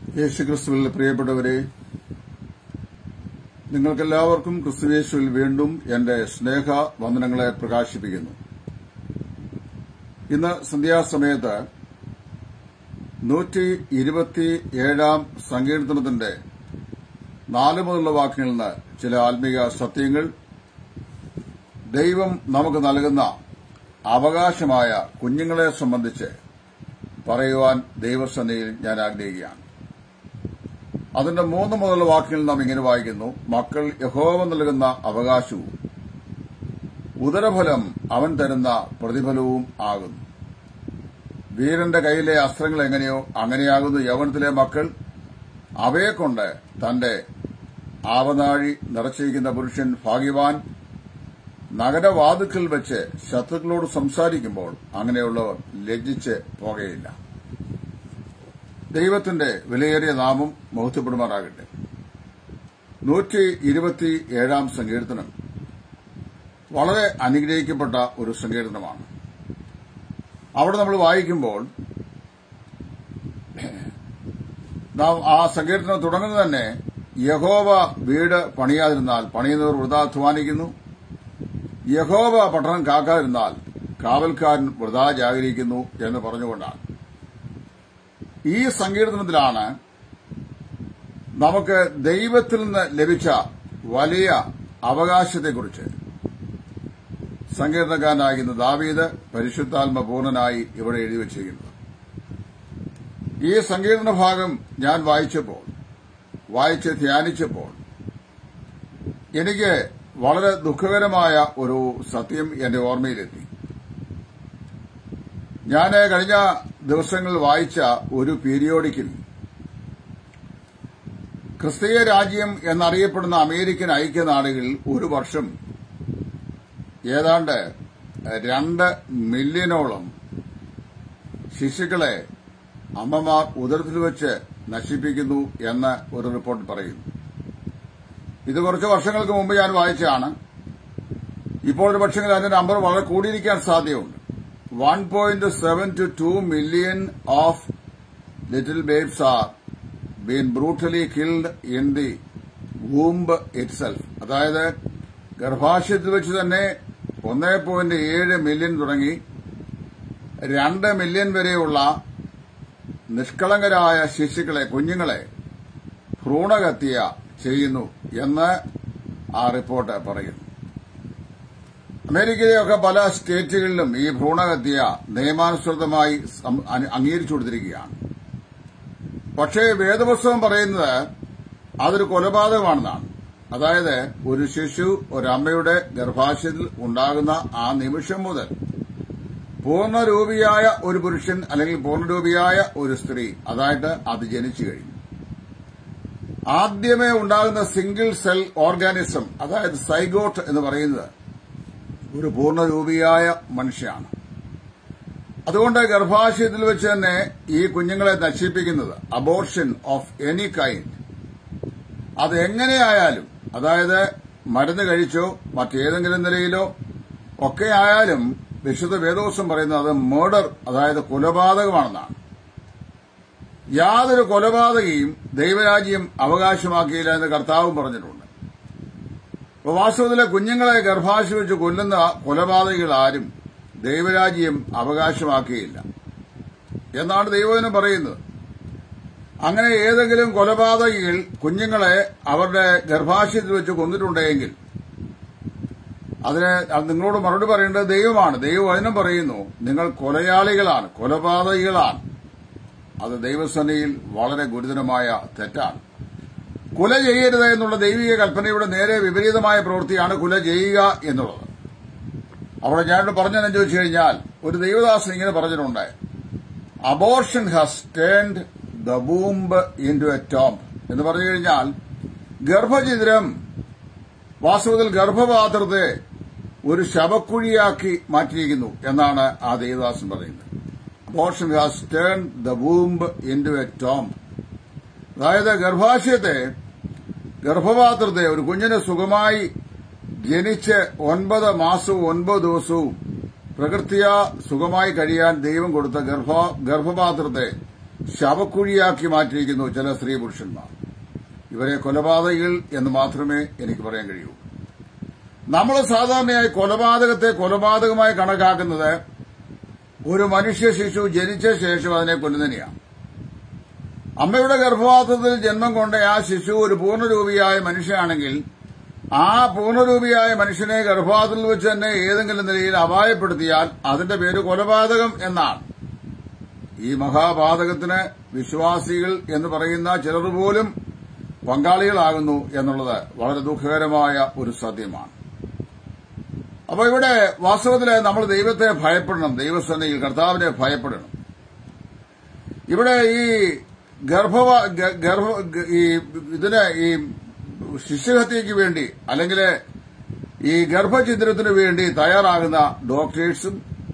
യേശുക്രിസ്തുവിൽ പ്രിയപ്പെട്ടവരെ നിങ്ങൾക്കെല്ലാവർക്കും ക്രിസ്തുയേശുവിൽ വീണ്ടും എന്റെ സ്നേഹ വന്ദനങ്ങളെ പ്രകാശിപ്പിക്കുന്നു ഇന്ന് സന്ധ്യാസമയത്ത് നൂറ്റി ഇരുപത്തിയേഴാം സങ്കീർത്തനത്തിന്റെ നാല് മുതലുള്ള വാക്യങ്ങളിൽ നിന്ന് ചില ആത്മീക സത്യങ്ങൾ ദൈവം നമുക്ക് നൽകുന്ന അവകാശമായ കുഞ്ഞുങ്ങളെ സംബന്ധിച്ച് പറയുവാൻ ദൈവസന്നയിൽ ഞാൻ ആഗ്രഹിക്കുകയാണ് അതിന്റെ മൂന്ന് മുതലുള്ള വാക്കിൽ നാം ഇങ്ങനെ വായിക്കുന്നു മക്കൾ യഹോവ നൽകുന്ന അവകാശവും ഉദരഫലം അവൻ തരുന്ന പ്രതിഫലവും ആകുന്നു വീരന്റെ കയ്യിലെ അസ്ത്രങ്ങൾ എങ്ങനെയോ അങ്ങനെയാകുന്നു യവനത്തിലെ മക്കൾ അവയെക്കൊണ്ട് തന്റെ ആവനാഴി നിറച്ചിരിക്കുന്ന പുരുഷൻ ഭാഗ്യവാൻ നഗരവാതുക്കൽ വെച്ച് ശത്രുക്കളോട് സംസാരിക്കുമ്പോൾ അങ്ങനെയുള്ളവർ ലജ്ജിച്ച് പോകയില്ല ദൈവത്തിന്റെ വിലയേറിയ നാമം മഹത്വപ്പെടുമാറാകട്ടെ നൂറ്റി ഇരുപത്തിയേഴാം സങ്കീർത്തനം വളരെ അനുഗ്രഹിക്കപ്പെട്ട ഒരു സങ്കീർത്തനമാണ് അവിടെ നമ്മൾ വായിക്കുമ്പോൾ നാം ആ സങ്കീർത്തനം തുടങ്ങുന്നത് തന്നെ യഹോവ വീട് പണിയാതിരുന്നാൽ പണിയുന്നവർ വൃതാ അധ്വാനിക്കുന്നു യഹോവ പട്ടണം കാക്കാതിരുന്നാൽ കാവൽക്കാരൻ വൃതാ ജാഗരിക്കുന്നു എന്ന് പറഞ്ഞുകൊണ്ടാണ് ഈ സങ്കീർത്തനത്തിലാണ് നമുക്ക് ദൈവത്തിൽ നിന്ന് ലഭിച്ച വലിയ അവകാശത്തെക്കുറിച്ച് സങ്കീർത്തനക്കാരനായിരുന്ന ദാവീദ് പരിശുദ്ധാത്മ പൂർണ്ണനായി ഇവിടെ എഴുതി വച്ചിരിക്കുന്നത് ഈ സങ്കീർത്തന ഭാഗം ഞാൻ വായിച്ചപ്പോൾ വായിച്ച് ധ്യാനിച്ചപ്പോൾ എനിക്ക് വളരെ ദുഃഖകരമായ ഒരു സത്യം എന്റെ ഓർമ്മയിലെത്തി ഞാൻ കഴിഞ്ഞ ദിവസങ്ങളിൽ വായിച്ച ഒരു പീരിയോഡിക്കിൽ ക്രിസ്തീയ രാജ്യം എന്നറിയപ്പെടുന്ന അമേരിക്കൻ ഐക്യനാടുകളിൽ ഒരു വർഷം ഏതാണ്ട് രണ്ട് മില്യനോളം ശിശുക്കളെ അമ്മമാർ ഉദരത്തിൽ വെച്ച് നശിപ്പിക്കുന്നു എന്ന് ഒരു റിപ്പോർട്ട് പറയുന്നു ഇത് കുറച്ച് വർഷങ്ങൾക്ക് മുമ്പ് ഞാൻ വായിച്ചതാണ് ഇപ്പോൾ ഒരു പക്ഷേ അതിന്റെ നമ്പർ വളരെ കൂടിയിരിക്കാൻ സാധ്യതയുണ്ട് one point seven two two million of little babes are been brutally killed in the womb itself അതായത് ഗർഭാശയത്തിൽ വെച്ച് തന്നെ ഒന്നേ പോയിന്റ് ഏഴ് മില്യൺ തുടങ്ങി രണ്ട് മില്യൺ വരെയുള്ള നിഷ്കളങ്കരായ ശിശുക്കളെ കുഞ്ഞുങ്ങളെ ഭ്രൂണഹത്യ ചെയ്യുന്നു എന്ന് ആ റിപ്പോർട്ട് പറയുന്നു അമേരിക്കയിലെയൊക്കെ പല സ്റ്റേറ്റുകളിലും ഈ ഭ്രൂണഹത്യ നിയമാനുസൃതമായി അംഗീകരിച്ചു കൊടുത്തിരിക്കുകയാണ് പക്ഷേ വേദപുസ്തകം പറയുന്നത് അതൊരു കൊലപാതകമാണെന്നാണ് അതായത് ഒരു ശിശു ഒരമ്മയുടെ ഗർഭാശയത്തിൽ ഉണ്ടാകുന്ന ആ നിമിഷം മുതൽ പൂർണ്ണരൂപിയായ ഒരു പുരുഷൻ അല്ലെങ്കിൽ പൂർണ്ണരൂപിയായ ഒരു സ്ത്രീ അതായത് അത് ജനിച്ചു കഴിഞ്ഞു ആദ്യമേ ഉണ്ടാകുന്ന സിംഗിൾ സെൽ ഓർഗാനിസം അതായത് സൈഗോട്ട് എന്ന് പറയുന്നത് ഒരു പൂർണ്ണരൂപിയായ മനുഷ്യനാണ് അതുകൊണ്ട് ഗർഭാശയത്തിൽ വെച്ച് തന്നെ ഈ കുഞ്ഞുങ്ങളെ നശിപ്പിക്കുന്നത് അബോർഷൻ ഓഫ് എനി കൈൻഡ് അത് എങ്ങനെയായാലും അതായത് മരുന്ന് കഴിച്ചോ മറ്റേതെങ്കിലും നിലയിലോ ഒക്കെ ആയാലും വിശുദ്ധ വേദോസം പറയുന്നത് അത് മേർഡർ അതായത് കൊലപാതകമാണെന്നാണ് യാതൊരു കൊലപാതകയും ദൈവരാജ്യം അവകാശമാക്കിയില്ല എന്ന് കർത്താവും പറഞ്ഞിട്ടുണ്ട് അപ്പോൾ വാസ്തവത്തിലെ കുഞ്ഞുങ്ങളെ ഗർഭാശയം വെച്ച് കൊല്ലുന്ന കൊലപാതകികൾ ആരും ദൈവരാജ്യം അവകാശമാക്കിയില്ല എന്നാണ് ദൈവജനം പറയുന്നത് അങ്ങനെ ഏതെങ്കിലും കൊലപാതകികൾ കുഞ്ഞുങ്ങളെ അവരുടെ ഗർഭാശയത്തിൽ വെച്ച് കൊന്നിട്ടുണ്ടെങ്കിൽ അതിന് നിങ്ങളോട് മറുപടി പറയേണ്ടത് ദൈവമാണ് ദൈവവചനം പറയുന്നു നിങ്ങൾ കൊലയാളികളാണ് കൊലപാതകികളാണ് അത് ദൈവസേനയിൽ വളരെ ഗുരുതരമായ തെറ്റാണ് കുല ചെയ്യരുത് എന്നുള്ള ദൈവിക കൽപ്പനയുടെ നേരെ വിപരീതമായ പ്രവൃത്തിയാണ് കുല ചെയ്യുക എന്നുള്ളത് അവിടെ ഞാനിവിടെ പറഞ്ഞതെന്ന് ചോദിച്ചു കഴിഞ്ഞാൽ ഒരു ദൈവദാസൻ ഇങ്ങനെ പറഞ്ഞിട്ടുണ്ട് abortion has turned the womb into a tomb എന്ന് പറഞ്ഞു കഴിഞ്ഞാൽ ഗർഭചിത്രം വാസ്തവത്തിൽ ഗർഭപാത്രത്തെ ഒരു ശവക്കുഴിയാക്കി മാറ്റിയിരിക്കുന്നു എന്നാണ് ആ ദേവദാസൻ പറയുന്നത് abortion has turn the womb into a tomb അതായത് ഗർഭാശയത്തെ ഗർഭപാത്രത്തെ ഒരു കുഞ്ഞിന് സുഖമായി ജനിച്ച് ഒൻപത് മാസവും ഒൻപത് ദിവസവും പ്രകൃതിയ സുഖമായി കഴിയാൻ ദൈവം കൊടുത്ത ഗർഭപാത്രത്തെ ശവക്കുഴിയാക്കി മാറ്റിയിരിക്കുന്നു ചില സ്ത്രീ പുരുഷന്മാർ ഇവരെ കൊലപാതകികൾ എന്ന് മാത്രമേ എനിക്ക് പറയാൻ കഴിയൂ നമ്മൾ സാധാരണയായി കൊലപാതകത്തെ കൊലപാതകമായി കണക്കാക്കുന്നത് ഒരു മനുഷ്യ ശിശു ജനിച്ച ശേഷം അതിനെ കൊല്ലുന്നതിനെയാണ് അമ്മയുടെ ഗർഭപാത്രത്തിൽ ജന്മം കൊണ്ട ആ ശിശു ഒരു പൂർണ്ണരൂപിയായ മനുഷ്യനാണെങ്കിൽ ആ പൂർണ്ണരൂപിയായ മനുഷ്യനെ ഗർഭപാത്രത്തിൽ വെച്ച് തന്നെ ഏതെങ്കിലും നിലയിൽ അപായപ്പെടുത്തിയാൽ അതിന്റെ പേര് കൊലപാതകം എന്നാണ് ഈ മഹാപാതകത്തിന് വിശ്വാസികൾ എന്ന് പറയുന്ന ചിലർ പോലും പങ്കാളികളാകുന്നു എന്നുള്ളത് വളരെ ദുഃഖകരമായ ഒരു സത്യമാണ് അപ്പൊ ഇവിടെ വാസ്തവത്തിൽ നമ്മൾ ദൈവത്തെ ഭയപ്പെടണം ദൈവസേനയിൽ കർത്താവിനെ ഭയപ്പെടണം ഇവിടെ ഈ ഗർഭവ ഗ- ഗർഭ ഗ- ഈ ഇതിന് ഈ ശിശുഹത്യയ്ക്ക് വേണ്ടി അല്ലെങ്കിൽ ഈ ഗർഭചിത്രത്തിന് വേണ്ടി തയ്യാറാകുന്ന ഡോക്ടേഴ്സും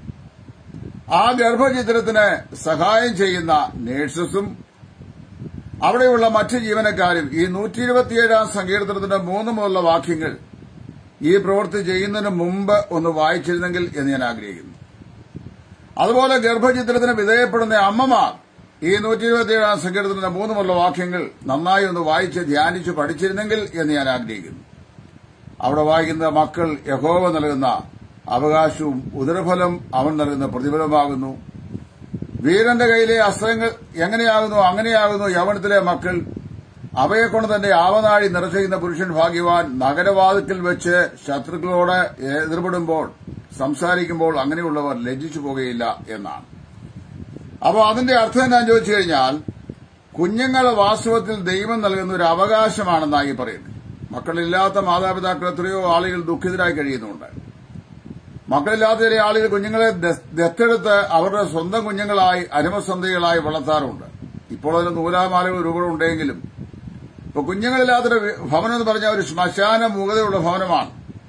ആ ഗർഭചിത്രത്തിന് സഹായം ചെയ്യുന്ന നേഴ്സസും അവിടെയുള്ള മറ്റ് ജീവനക്കാരും ഈ നൂറ്റി ഇരുപത്തിയേഴാം സങ്കീർത്തനത്തിന്റെ മൂന്ന് മുതലുള്ള വാക്യങ്ങൾ ഈ പ്രവൃത്തി ചെയ്യുന്നതിന് മുമ്പ് ഒന്ന് വായിച്ചിരുന്നെങ്കിൽ എന്ന് ഞാൻ ആഗ്രഹിക്കുന്നു അതുപോലെ ഗർഭചിത്രത്തിന് വിധേയപ്പെടുന്ന അമ്മമാർ ഈ നൂറ്റി ഇരുപത്തിയേഴാം സങ്കീർത്തനത്തിന്റെ മൂന്ന് മുതലുള്ള വാക്യങ്ങൾ നന്നായി ഒന്ന് വായിച്ച് ധ്യാനിച്ച് പഠിച്ചിരുന്നെങ്കിൽ എന്ന് ഞാൻ ആഗ്രഹിക്കുന്നു അവിടെ വായിക്കുന്ന മക്കൾ യഹോവ നൽകുന്ന അവകാശവും ഉദരഫലം അവൻ നൽകുന്ന പ്രതിഫലമാകുന്നു വീരന്റെ കയ്യിലെ അസ്ത്രങ്ങൾ എങ്ങനെയാകുന്നു അങ്ങനെയാകുന്നു യവനത്തിലെ മക്കൾ അവയെക്കൊണ്ട് തന്റെ ആവനാഴി നിറച്ചുന്ന പുരുഷൻ ഭാഗ്യവാൻ നഗരവാതിക്കൽ വെച്ച് ശത്രുക്കളോട് എതിർപ്പെടുമ്പോൾ സംസാരിക്കുമ്പോൾ അങ്ങനെയുള്ളവർ ലജ്ജിച്ചു പോകുകയില്ല എന്നാണ് അപ്പോൾ അതിന്റെ അർത്ഥം എന്താണെന്ന് ചോദിച്ചു കഴിഞ്ഞാൽ കുഞ്ഞുങ്ങൾ വാസ്തവത്തിൽ ദൈവം നൽകുന്ന ഒരു അവകാശമാണെന്നായി പറയുന്നത് മക്കളില്ലാത്ത മാതാപിതാക്കൾ എത്രയോ ആളുകൾ ദുഃഖിതരായി കഴിയുന്നുണ്ട് മക്കളില്ലാത്ത ചില ആളുകൾ കുഞ്ഞുങ്ങളെ ദ- ദത്തെടുത്ത് അവരുടെ സ്വന്തം കുഞ്ഞുങ്ങളായി അരുമസന്ധികളായി വളർത്താറുണ്ട് ഇപ്പോൾ അതിന് നൂലാമാലകൾ രൂപങ്ങളുണ്ടെങ്കിലും ഇപ്പൊ കുഞ്ഞുങ്ങളില്ലാത്തൊരു വി- ഭവനം എന്ന് പറഞ്ഞാൽ ഒരു ശ്മശാന മൂകതയുള്ള ഭവനമാണ്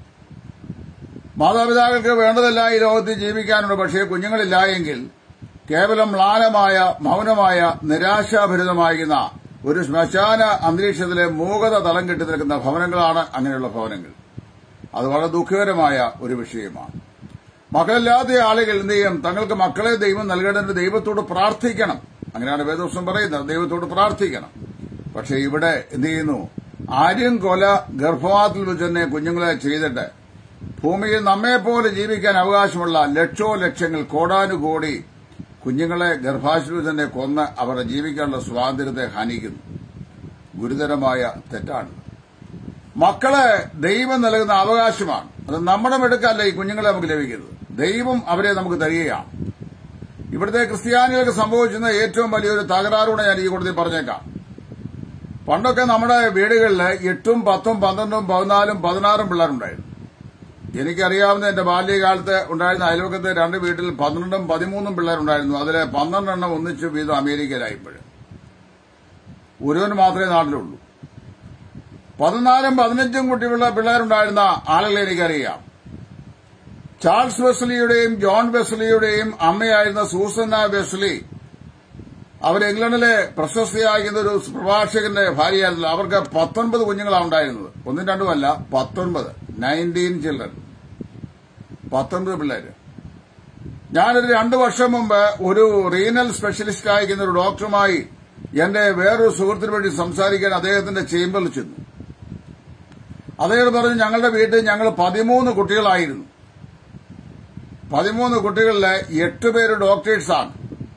മാതാപിതാക്കൾക്ക് വേണ്ടതെല്ലാം ഈ ലോകത്തിൽ ജീവിക്കാനുണ്ട് പക്ഷേ കുഞ്ഞുങ്ങളില്ല എങ്കിൽ കേവലം മ്ലാനമായ മൗനമായ നിരാശാഭരിതമായിരുന്ന ഒരു ശ്മശാന അന്തരീക്ഷത്തിലെ മൂകത തളം കെട്ടി നിൽക്കുന്ന ഭവനങ്ങളാണ് അങ്ങനെയുള്ള ഭവനങ്ങൾ അത് വളരെ ദുഃഖകരമായ ഒരു വിഷയമാണ് മക്കളില്ലാത്ത ആളുകൾ എന്ത് ചെയ്യും തങ്ങൾക്ക് മക്കളെ ദൈവം നൽകേണ്ടത് ദൈവത്തോട് പ്രാർത്ഥിക്കണം അങ്ങനെയാണ് വേദോസം പറയുന്നത് ദൈവത്തോട് പ്രാർത്ഥിക്കണം പക്ഷെ ഇവിടെ എന്ത് ചെയ്യുന്നു ആരും കൊല ഗർഭപാത്രത്തിൽ വെച്ച് തന്നെ കുഞ്ഞുങ്ങളെ ചെയ്തിട്ട് ഭൂമിയിൽ നമ്മെപ്പോലെ ജീവിക്കാൻ അവകാശമുള്ള ലക്ഷോ ലക്ഷങ്ങൾ കോടാനുകോടി കുഞ്ഞുങ്ങളെ ഗർഭാശുവിൽ തന്നെ കൊന്ന് അവരുടെ ജീവിക്കാനുള്ള സ്വാതന്ത്ര്യത്തെ ഹനിക്കുന്നു ഗുരുതരമായ തെറ്റാണ് മക്കളെ ദൈവം നൽകുന്ന അവകാശമാണ് അത് നമ്മുടെ മെടുക്കല്ല ഈ കുഞ്ഞുങ്ങളെ നമുക്ക് ലഭിക്കുന്നത് ദൈവം അവരെ നമുക്ക് തരികയാണ് ഇവിടുത്തെ ക്രിസ്ത്യാനികൾക്ക് സംഭവിച്ചിരുന്ന ഏറ്റവും വലിയൊരു തകരാറൂടെ ഞാൻ ഈ കൂടുതൽ പറഞ്ഞേക്കാം പണ്ടൊക്കെ നമ്മുടെ വീടുകളിൽ എട്ടും പത്തും പന്ത്രണ്ടും പതിനാലും പതിനാറും പിള്ളേരുണ്ടായിരുന്നു എനിക്കറിയാവുന്ന എന്റെ ബാല്യകാലത്ത് ഉണ്ടായിരുന്ന അയൽവക്കത്തെ രണ്ട് വീട്ടിൽ പന്ത്രണ്ടും പതിമൂന്നും പിള്ളേരുണ്ടായിരുന്നു അതിലെ പന്ത്രണ്ടെണ്ണം ഒന്നിച്ച് വീതം അമേരിക്കയിലായപ്പോഴും ഒരുവന് മാത്രമേ നാട്ടിലുള്ളൂ പതിനാലും പതിനഞ്ചും കുട്ടികളുള്ള പിള്ളേരുണ്ടായിരുന്ന ആളുകളെ എനിക്കറിയാം ചാൾസ് വെസ്ലിയുടെയും ജോൺ വെസ്ലിയുടെയും അമ്മയായിരുന്ന സൂസന്ന വെസ്ലി അവർ ഇംഗ്ലണ്ടിലെ പ്രശസ്തിയായിരിക്കുന്ന ഒരു പ്രഭാഷകന്റെ ഭാര്യയായിരുന്നു അവർക്ക് പത്തൊൻപത് കുഞ്ഞുങ്ങളാണ് ഉണ്ടായിരുന്നത് ഒന്നും രണ്ടുമല്ല പത്തൊൻപത് നയൻറ്റീൻ ചിൽഡ്രൻ പത്തൊൻപത് പിള്ളേര് ഞാനൊരു രണ്ടു വർഷം മുമ്പ് ഒരു റീനൽ സ്പെഷ്യലിസ്റ്റ് ആയിരിക്കുന്ന ഒരു ഡോക്ടറുമായി എന്റെ വേറൊരു സുഹൃത്തിന് വേണ്ടി സംസാരിക്കാൻ അദ്ദേഹത്തിന്റെ ചേംബറിൽ ചെന്നു അദ്ദേഹം പറഞ്ഞു ഞങ്ങളുടെ വീട്ടിൽ ഞങ്ങൾ പതിമൂന്ന് കുട്ടികളായിരുന്നു പതിമൂന്ന് കുട്ടികളിലെ എട്ട് പേര് ഡോക്ടേഴ്സാണ്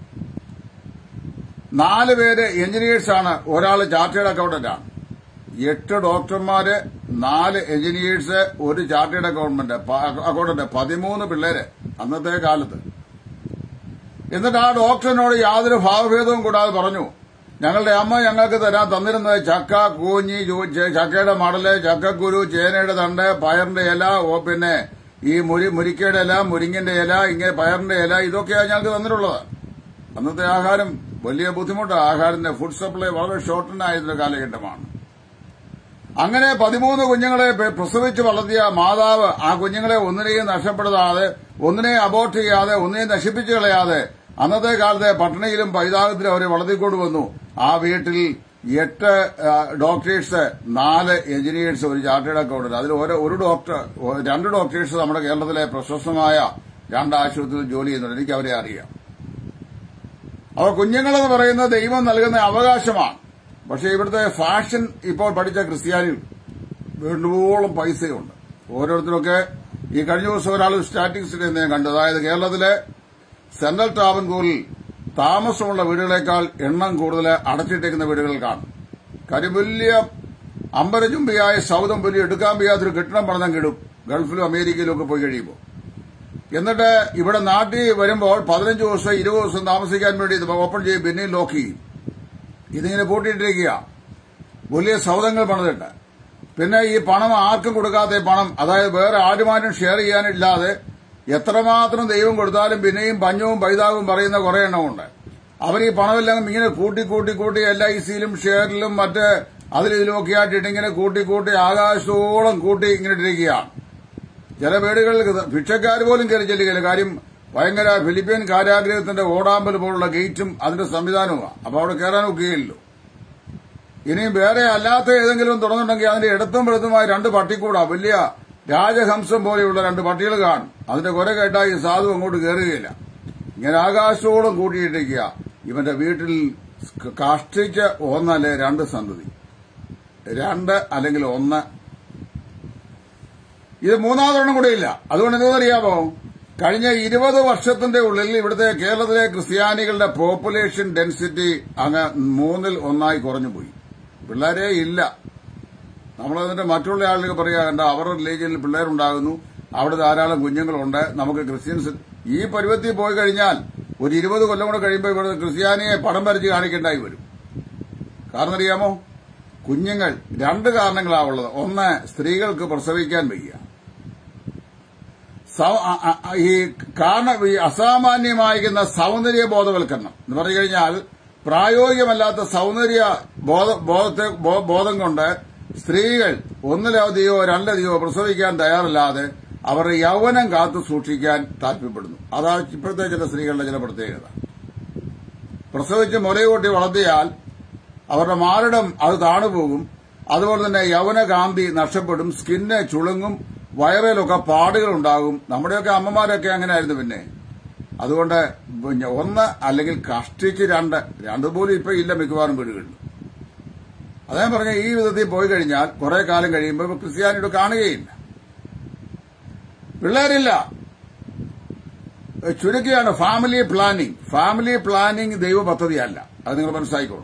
നാല് പേര് എഞ്ചിനീയേഴ്സാണ് ഒരാൾ ചാർട്ടേഡ് അക്കൗണ്ടന്റാണ് എട്ട് ഡോക്ടർമാര് നാല് എഞ്ചിനീയേഴ്സ് ഒരു ചാർട്ടേഡ് അക്കൗണ്ടന്റ് അക്കൗണ്ടന്റ് പതിമൂന്ന് പിള്ളേര് അന്നത്തെ കാലത്ത് എന്നിട്ട് ആ ഡോക്ടറിനോട് യാതൊരു ഭാവഭേദവും കൂടാതെ പറഞ്ഞു ഞങ്ങളുടെ അമ്മ ഞങ്ങൾക്ക് തരാൻ തന്നിരുന്നത് ചക്ക കൂഞ്ഞി ചു- ചെ- ചക്കയുടെ മടല് ചക്കക്കുരു ചേനയുടെ തണ്ട് പയറിന്റെ ഇല ഓ പിന്നെ ഈ മുരി മുരിക്കയുടെ ഇല മുരിങ്ങിന്റെ ഇല ഇങ്ങനെ പയറിന്റെ ഇല ഇതൊക്കെയാണ് ഞങ്ങൾക്ക് തന്നിട്ടുള്ളത് അന്നത്തെ ആഹാരം വലിയ ബുദ്ധിമുട്ടാണ് ആഹാരത്തിന്റെ ഫുഡ് സപ്ലൈ വളരെ ഷോർട്ടനായിരുന്ന കാലഘട്ടമാണ് അങ്ങനെ പതിമൂന്ന് കുഞ്ഞുങ്ങളെ പെ- പ്രസവിച്ച് വളർത്തിയ മാതാവ് ആ കുഞ്ഞുങ്ങളെ ഒന്നിനെയും നഷ്ടപ്പെടുത്താതെ ഒന്നിനെ അബോർട്ട് ചെയ്യാതെ ഒന്നിനെയും നശിപ്പിച്ചു കളയാതെ അന്നത്തെ കാലത്തെ പട്ടിണിയിലും പൈതാകത്തിലും അവരെ വളർത്തിക്കൊണ്ടുവന്നു ആ വീട്ടിൽ എട്ട് ആ, ഡോക്ടേഴ്സ് നാല് എഞ്ചിനീയേഴ്സ് ഒരു ചാർട്ടേഡ് അക്കൗണ്ടന്റ് അതിൽ ഓരോ ഒരു ഡോക്ടർ ഒ- രണ്ട് ഡോക്ടേഴ്സ് നമ്മുടെ കേരളത്തിലെ പ്രശസ്തമായ രണ്ട് ആശുപത്രിയിൽ ജോലി ചെയ്യുന്നുണ്ട് എനിക്ക് അവരെ അറിയാം അവ കുഞ്ഞുങ്ങളെന്ന് പറയുന്നത് ദൈവം നൽകുന്ന അവകാശമാണ് പക്ഷെ ഇവിടുത്തെ ഫാഷൻ ഇപ്പോൾ പഠിച്ച ക്രിസ്ത്യാനികൾ വേണ്ടുവോളം പൈസയുണ്ട് ഓരോരുത്തരൊക്കെ ഈ കഴിഞ്ഞ ദിവസം ഒരാൾ സ്റ്റാറ്റിസ്റ്റിക്സ് ഞാൻ കണ്ടു അതായത് കേരളത്തിലെ സെൻട്രൽ ട്രാവൻകൂറിൽ താമസമുള്ള വീടുകളേക്കാൾ എണ്ണം കൂടുതൽ അടച്ചിട്ടേക്കുന്ന വീടുകൾ കാണും കാര്യം വലിയ അമ്പരചുംബിയായ സൗദം വലിയ എടുക്കാൻ വയ്യാത്തൊരു കെട്ടിടം പണിതം കിടും ഗൾഫിലും അമേരിക്കയിലും ഒക്കെ പോയി കഴിയുമ്പോൾ എന്നിട്ട് ഇവിടെ നാട്ടിൽ വരുമ്പോൾ പതിനഞ്ച് ദിവസം ഇരുപത് ദിവസം താമസിക്കാൻ വേണ്ടി ഇത് ഓപ്പൺ ചെയ്യും പിന്നെയും ലോക്ക് ചെയ്യും ഇതിങ്ങനെ പൂട്ടിയിട്ടിരിക്കുക വലിയ സൗദങ്ങൾ പണിതിട്ട് പിന്നെ ഈ പണം ആർക്കും കൊടുക്കാത്ത പണം അതായത് വേറെ ആരുമാരും ഷെയർ ചെയ്യാനില്ലാതെ എത്രമാത്രം ദൈവം കൊടുത്താലും പിന്നെയും പഞ്ഞവും പൈതാവും പറയുന്ന കുറെ എണ്ണമുണ്ട് അവർ ഈ പണമെല്ലാം ഇങ്ങനെ കൂട്ടി കൂട്ടി കൂട്ടി എൽ ഐ സിയിലും ഷെയറിലും മറ്റ് അതിലിതിലുമൊക്കെ ആയിട്ട് ഇങ്ങനെ കൂട്ടി കൂട്ടി ആകാശത്തോളം കൂട്ടി ഇങ്ങനെ ഇട്ടിരിക്കുകയാണ് ചില വീടുകളിൽ ഭിക്ഷക്കാർ പോലും കയറി ചെല്ലുകയില്ല കാര്യം ഭയങ്കര ഫിലിപ്പീൻ കാരാഗ്രഹത്തിന്റെ ഓടാമ്പൽ പോലുള്ള ഗേറ്റും അതിന്റെ സംവിധാനവുമാണ് അപ്പൊ അവിടെ കയറാൻ ഒക്കുകയില്ലല്ലോ ഇനിയും വേറെ അല്ലാത്ത ഏതെങ്കിലും തുറന്നുണ്ടെങ്കിൽ അതിന്റെ ഇടത്തും വെളുത്തുമായി രണ്ട് പട്ടിക്കൂടാ വലിയ രാജഹംസം പോലെയുള്ള രണ്ട് പട്ടികൾ കാണും അതിന്റെ കുര കേട്ടാൽ ഈ സാധു അങ്ങോട്ട് കയറുകയില്ല ഇങ്ങനെ ആകാശത്തോളം കൂട്ടിയിട്ടിരിക്കുക ഇവന്റെ വീട്ടിൽ കാഷ്ടിച്ച് ഒന്നല്ലേ രണ്ട് സന്തതി രണ്ട് അല്ലെങ്കിൽ ഒന്ന് ഇത് മൂന്നാമതൊരെണ്ണം കൂടെ ഇല്ല അതുകൊണ്ട് എന്തെന്നറിയാമോ കഴിഞ്ഞ ഇരുപത് വർഷത്തിന്റെ ഉള്ളിൽ ഇവിടുത്തെ കേരളത്തിലെ ക്രിസ്ത്യാനികളുടെ പോപ്പുലേഷൻ ഡെൻസിറ്റി അങ്ങ് മൂന്നിൽ ഒന്നായി കുറഞ്ഞുപോയി പിള്ളേരെ ഇല്ല നമ്മളതിന്റെ മറ്റുള്ള ആളുകൾ പറയാ കണ്ട അവരുടെ റിലീജിയനിൽ പിള്ളേരുണ്ടാകുന്നു അവിടെ ധാരാളം കുഞ്ഞുങ്ങളുണ്ട് നമുക്ക് ക്രിസ്ത്യൻസ് ഈ പരുവത്തിൽ പോയി കഴിഞ്ഞാൽ ഒരു ഇരുപത് കൊല്ലം കൂടെ കഴിയുമ്പോൾ ഇവിടെ ക്രിസ്ത്യാനിയെ പടം വരച്ച് കാണിക്കേണ്ടായി വരും കാരണം അറിയാമോ കുഞ്ഞുങ്ങൾ രണ്ട് കാരണങ്ങളാ ഉള്ളത് ഒന്ന് സ്ത്രീകൾക്ക് പ്രസവിക്കാൻ വയ്യ ഈ കാരണം ഈ അസാമാന്യമായിരിക്കുന്ന സൗന്ദര്യ ബോധവൽക്കരണം എന്ന് പറഞ്ഞു കഴിഞ്ഞാൽ പ്രായോഗികമല്ലാത്ത സൗന്ദര്യ ബോധത്തെ ബോധം കൊണ്ട് സ്ത്രീകൾ ഒന്നിലധികയോ രണ്ടധികയോ പ്രസവിക്കാൻ തയ്യാറല്ലാതെ അവരുടെ യൗവനം കാത്തു സൂക്ഷിക്കാൻ താല്പര്യപ്പെടുന്നു അതാണ് ഇപ്പോഴത്തെ ചില സ്ത്രീകളുടെ ചില പ്രത്യേകത പ്രസവിച്ച് മുലയൂട്ടി വളർത്തിയാൽ അവരുടെ മാരടം അത് താണുപോകും അതുപോലെ തന്നെ യൗവനകാന്തി നഷ്ടപ്പെടും സ്കിന്ന് ചുളുങ്ങും വയറിലൊക്കെ പാടുകൾ ഉണ്ടാകും നമ്മുടെയൊക്കെ അമ്മമാരൊക്കെ അങ്ങനെയായിരുന്നു പിന്നെ അതുകൊണ്ട് ഒന്ന് അല്ലെങ്കിൽ കഷ്ടിച്ച് രണ്ട് രണ്ടുപോലും ഇപ്പൊ ഇല്ല മിക്കവാറും വീടുകളിൽ അതേ പറഞ്ഞ ഈ വിധത്തിൽ പോയി കഴിഞ്ഞാൽ കുറെ കാലം കഴിയുമ്പോൾ ക്രിസ്ത്യാനിയുടെ കാണുകയില്ല പിള്ളേരില്ല ചുരുക്കിയാണ് ഫാമിലി പ്ലാനിംഗ് ഫാമിലി പ്ലാനിംഗ് ദൈവ പദ്ധതിയല്ല അത് നിങ്ങൾ മനസ്സിലാക്കിക്കോളും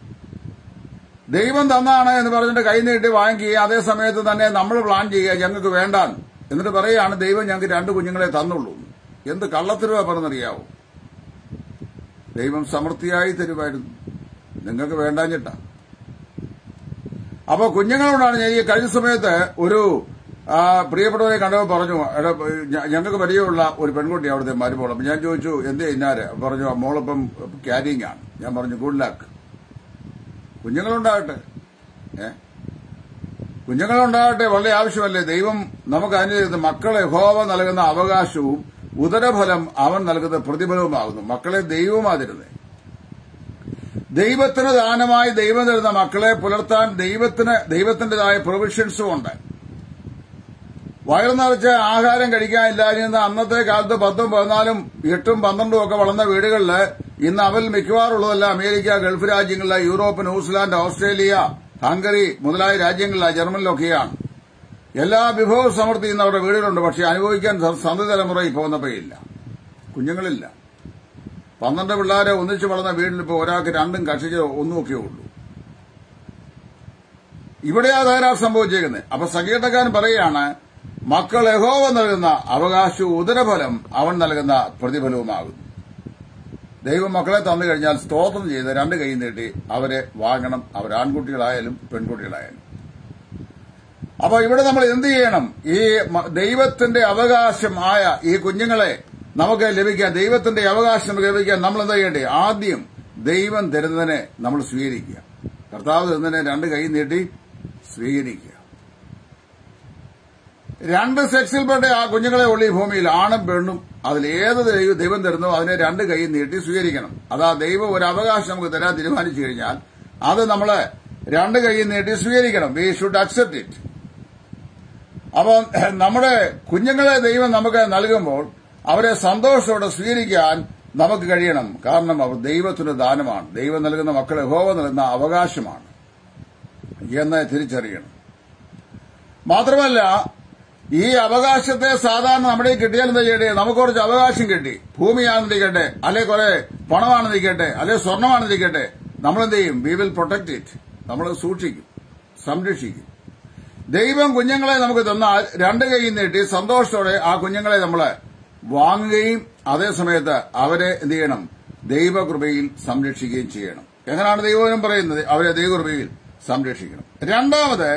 ദൈവം തന്നാണ് എന്ന് പറഞ്ഞിട്ട് കൈ നീട്ടി വാങ്ങിക്കുകയും അതേ സമയത്ത് തന്നെ നമ്മൾ പ്ലാൻ ചെയ്യുക ഞങ്ങൾക്ക് വേണ്ടാൻ എന്നിട്ട് പറയുകയാണ് ദൈവം ഞങ്ങൾക്ക് രണ്ട് കുഞ്ഞുങ്ങളെ തന്നുള്ളൂ എന്ത് കള്ളത്തരുവാ പറഞ്ഞറിയാവോ ദൈവം സമൃദ്ധിയായി തരുമായിരുന്നു നിങ്ങൾക്ക് വേണ്ടാഞ്ഞിട്ട അപ്പൊ കുഞ്ഞുങ്ങളോടാണ് ഞാൻ ഈ കഴിഞ്ഞ സമയത്ത് ഒരു പ്രിയപ്പെട്ടവരെ കണ്ടപ്പോൾ പറഞ്ഞു ഞങ്ങൾക്ക് പരിചയമുള്ള ഒരു പെൺകുട്ടി അവിടുത്തെ മരുമോൾ അപ്പൊ ഞാൻ ചോദിച്ചു എന്തേ ഇന്നാര് പറഞ്ഞു മോളിപ്പം ക്യാരിങ് ആണ് ഞാൻ പറഞ്ഞു ഗുഡ് ലക്ക് കുഞ്ഞുങ്ങളുണ്ടാകട്ടെ ഏ കുഞ്ഞുങ്ങളുണ്ടാകട്ടെ വളരെ ആവശ്യമല്ലേ ദൈവം നമുക്ക് അതിന് മക്കളെ ഹോവ നൽകുന്ന അവകാശവും ഉദരഫലം അവൻ നൽകുന്ന പ്രതിഫലവുമാകുന്നു മക്കളെ ദൈവമാതിരുന്നേ ദൈവത്തിന് ദാനമായി ദൈവം തരുന്ന മക്കളെ പുലർത്താൻ ദൈവത്തിന് ദൈവത്തിന്റേതായ പ്രൊവിഷൻസും ഉണ്ട് വയറു നിറച്ച് ആഹാരം കഴിക്കാനില്ലാതിരുന്ന അന്നത്തെ കാലത്ത് പത്തും പതിനാലും എട്ടും പന്ത്രണ്ടും ഒക്കെ വളർന്ന വീടുകളിൽ ഇന്ന് അവൽ മിക്കവാറുള്ളതല്ല അമേരിക്ക ഗൾഫ് രാജ്യങ്ങളിലെ യൂറോപ്പ് ന്യൂസിലാൻഡ് ഓസ്ട്രേലിയ ഹംഗറി മുതലായ രാജ്യങ്ങളിലെ ജർമ്മനിലൊക്കെയാണ് എല്ലാ വിഭവ സമൃദ്ധി ഇന്ന് അവരുടെ വീടുകളുണ്ട് പക്ഷെ അനുഭവിക്കാൻ സന്ധി തലമുറ ഇപ്പോൾ വന്നപ്പോഴില്ല കുഞ്ഞുങ്ങളില്ല പന്ത്രണ്ട് പിള്ളേരെ ഒന്നിച്ച് വളർന്ന വീട്ടിൽ ഇപ്പോൾ ഒരാൾക്ക് രണ്ടും കക്ഷിച്ച് ഒന്നുമൊക്കെ ഉള്ളൂ ഇവിടെയാ തകരാറ് സംഭവിച്ചേക്കുന്നത് അപ്പൊ സംഗീതക്കാരൻ പറയുകയാണ് മക്കൾ യഹോവ നൽകുന്ന അവകാശവും ഉദരഫലം അവൻ നൽകുന്ന പ്രതിഫലവുമാകുന്നു ദൈവം മക്കളെ തന്നു കഴിഞ്ഞാൽ സ്തോത്രം ചെയ്ത് രണ്ട് കൈ നീട്ടി അവരെ വാങ്ങണം അവർ ആൺകുട്ടികളായാലും പെൺകുട്ടികളായാലും അപ്പൊ ഇവിടെ നമ്മൾ എന്ത് ചെയ്യണം ഈ ദൈവത്തിന്റെ അവകാശമായ ഈ കുഞ്ഞുങ്ങളെ നമുക്ക് ലഭിക്കാൻ ദൈവത്തിന്റെ അവകാശം ലഭിക്കാൻ നമ്മൾ എന്താ ചെയ്യേണ്ടേ ആദ്യം ദൈവം തരുന്നതിനെ നമ്മൾ സ്വീകരിക്കുക കർത്താവ് തരുന്നതിനെ രണ്ട് കൈ നീട്ടി സ്വീകരിക്കുക രണ്ട് സെക്സിൽപ്പെട്ട ആ കുഞ്ഞുങ്ങളെ ഉള്ളി ഭൂമിയിൽ ആണും പെണ്ണും അതിൽ ഏത് ദൈവം തരുന്നോ അതിനെ രണ്ട് കൈ നീട്ടി സ്വീകരിക്കണം അതാ ദൈവം ഒരു അവകാശം നമുക്ക് തരാൻ തീരുമാനിച്ചു കഴിഞ്ഞാൽ അത് നമ്മള് രണ്ട് കൈ നീട്ടി സ്വീകരിക്കണം വി ഷുഡ് അക്സെപ്റ്റ് ഇറ്റ് അപ്പോൾ നമ്മുടെ കുഞ്ഞുങ്ങളെ ദൈവം നമുക്ക് നൽകുമ്പോൾ അവരെ സന്തോഷത്തോടെ സ്വീകരിക്കാൻ നമുക്ക് കഴിയണം കാരണം അവർ ദൈവത്തിന്റെ ദാനമാണ് ദൈവം നൽകുന്ന മക്കൾ യഹോവ നൽകുന്ന അവകാശമാണ് എന്ന് തിരിച്ചറിയണം മാത്രമല്ല ഈ അവകാശത്തെ സാധാരണ നമ്മുടെ കിട്ടിയാൽ എന്താ ചെയ്യണ്ടേ നമുക്ക് കുറച്ച് അവകാശം കിട്ടി ഭൂമിയാണെന്നിരിക്കട്ടെ അല്ലെ കുറെ പണമാണെന്നിരിക്കട്ടെ അല്ലെ സ്വർണമാണെന്നിരിക്കട്ടെ നമ്മൾ എന്ത് ചെയ്യും വി വിൽ പ്രൊട്ടക്ട് ഇറ്റ് നമ്മൾ സൂക്ഷിക്കും സംരക്ഷിക്കും ദൈവം കുഞ്ഞുങ്ങളെ നമുക്ക് തന്നാൽ രണ്ട് കൈ നീട്ടി സന്തോഷത്തോടെ ആ കുഞ്ഞുങ്ങളെ നമ്മൾ വാങ്ങുകയും അതേസമയത്ത് അവരെ എന്ത് ചെയ്യണം ദൈവകൃപയിൽ സംരക്ഷിക്കുകയും ചെയ്യണം എങ്ങനെയാണ് ദൈവം പറയുന്നത് അവരെ ദൈവകൃപയിൽ സംരക്ഷിക്കണം രണ്ടാമത്